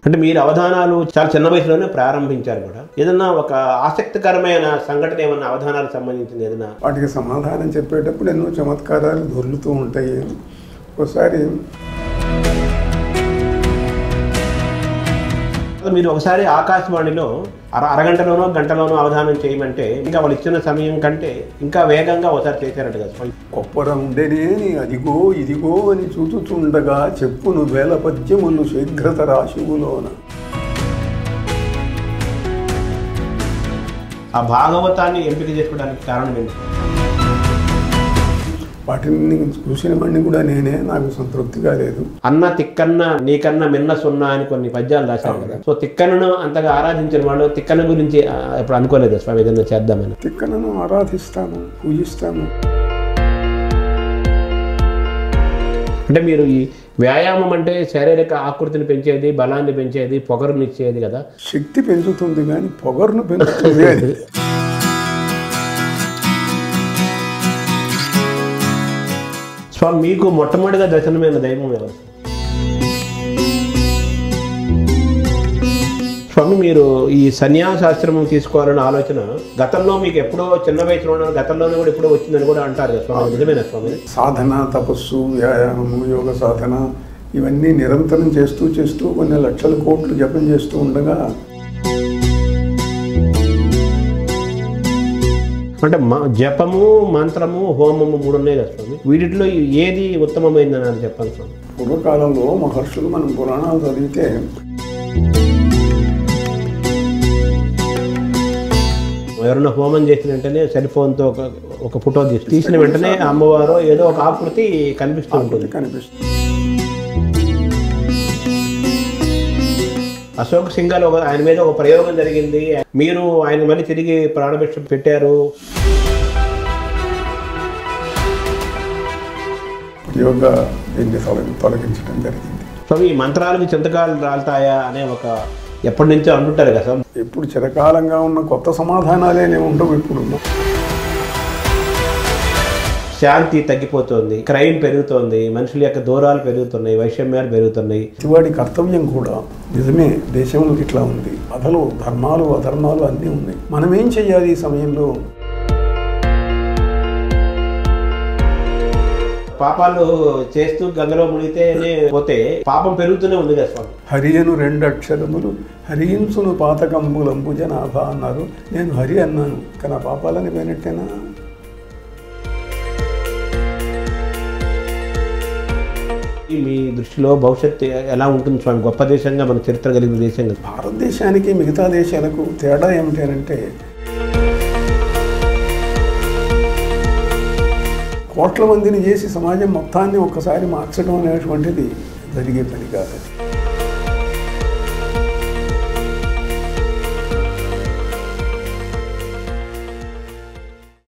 అంటే మీరు అవధానాలు చాలా చిన్న వయసులోనే ప్రారంభించారు కూడా ఏదన్నా ఒక ఆసక్తికరమైన సంఘటన ఏమన్నా అవధానాలకు సంబంధించింది ఏదైనా వాటికి సమాధానం చెప్పేటప్పుడు ఎన్నో చమత్కారాలు దొర్లుతూ ఉంటాయి ఒకసారి మీరు ఒకసారి ఆకాశవాణిలో అర అరగంటలోనో గంటలోనో అవధానం చేయమంటే ఇంకా వాళ్ళు ఇచ్చిన సమయం కంటే ఇంకా వేగంగా ఒకసారి చేశారట కదా స్వామి. కొప్పర ఉండేనేని అదిగో ఇదిగో అని చూచుచుండగా చెప్పును వేల పద్యములు శీఘ్రత రాశువులోన ఆ భాగవతాన్ని ఎంపిక చేసుకోవడానికి కారణం ఏంటి వాటిని చూసిన వాడిని కూడా నేనే నాకు సంతృప్తిగా లేదు అన్న తిక్కన్న నీకన్న మిన్న సున్నా అని కొన్ని పద్యాలు రాశారు కదా సో తిక్కన్నను అంతగా ఆరాధించిన వాళ్ళు తిక్కన్న గురించి ఆ, ఎప్పుడు అనుకోలేదు స్వామి ఏదైనా చేద్దామని తిక్కనను ఆరాధిస్తాను పూజిస్తాను అంటే మీరు ఈ వ్యాయామం అంటే శారీరక ఆకృతిని పెంచేది బలాన్ని పెంచేది పొగరునిచ్చేది కదా శక్తి పెంచుతుంది కానీ పొగరును పెంచుతుంది అది స్వామి మీకు మొట్టమొదటిగా దర్శనమైన దైవం ఎవరు స్వామి మీరు ఈ సన్యాసాశ్రమం తీసుకోవాలనే ఆలోచన గతంలో మీకు ఎప్పుడో చిన్న వయసులో ఉన్న గతంలోనే కూడా ఎప్పుడో వచ్చిందని కూడా అంటారు కదా స్వామి నిజమేనా స్వామి సాధన తపస్సు వ్యాయామము యోగ సాధన ఇవన్నీ నిరంతరం చేస్తూ చేస్తూ కొన్ని లక్షల కోట్లు జపం చేస్తూ ఉండగా అంటే మ- జపము మంత్రము హోమము మూడు ఉన్నాయి కదా స్వామి వీటిలో ఏది ఉత్తమమైందని అని చెప్పాలి స్వామి పూర్వకాలంలో మహర్షులు మనం పురాణాలు చదివితే ఎవరైనా హోమం చేసిన వెంటనే సెల్ ఫోన్తో ఒక ఒక ఫోటో తీసి తీసిన వెంటనే అమ్మవారు ఏదో ఒక ఆకృతి కనిపిస్తూ ఉంటుంది కనిపిస్తుంది అశోక్ సింఘాల్ ఒక ఆయన మీద ఒక ప్రయోగం జరిగింది మీరు ఆయన మళ్ళీ తిరిగి ప్రాణభిక్ష పెట్టారు యోగ దీన్ని తొలగి తొలగించడం జరిగింది స్వామి ఈ మంత్రాలకు చింతకాలు రాలుతాయా అనే ఒక ఎప్పటి నుంచో అంటుంటారు కదా స్వామి ఎప్పుడు చిరకాలంగా ఉన్న కొత్త సమాధానాలే ఉండవు ఇప్పుడు శాంతి తగ్గిపోతుంది క్రైమ్ పెరుగుతోంది మనుషుల యొక్క దూరాలు పెరుగుతున్నాయి వైషమ్యాలు పెరుగుతున్నాయి ప్రతివాడి కర్తవ్యం కూడా నిజమే దేశంలో ఇట్లా ఉంది కథలు ధర్మాలు అధర్మాలు అన్నీ ఉన్నాయి మనం ఏం చెయ్యాలి ఈ సమయంలో పాపాలు చేస్తూ గంగలో మునిగితేనే పోతే పాపం పెరుగుతూనే ఉంది కదా స్వామి హరియను రెండు అక్షరములు హరించును పాతకంబులంబు జనాభా అన్నారు నేను హరి అన్నాను కానీ ఆ పాపాలని పోయినట్టేనా ఈ మీ దృష్టిలో భవిష్యత్తు ఎలా ఉంటుంది స్వామి గొప్ప దేశంగా మన చరిత్ర కలిగిన దేశంగా భారతదేశానికి మిగతా దేశాలకు తేడా ఏమిటి అని అంటే కోట్ల మందిని చేసి సమాజం మొత్తాన్ని ఒక్కసారి మార్చడం అనేటువంటిది జరిగే పని కాదు అది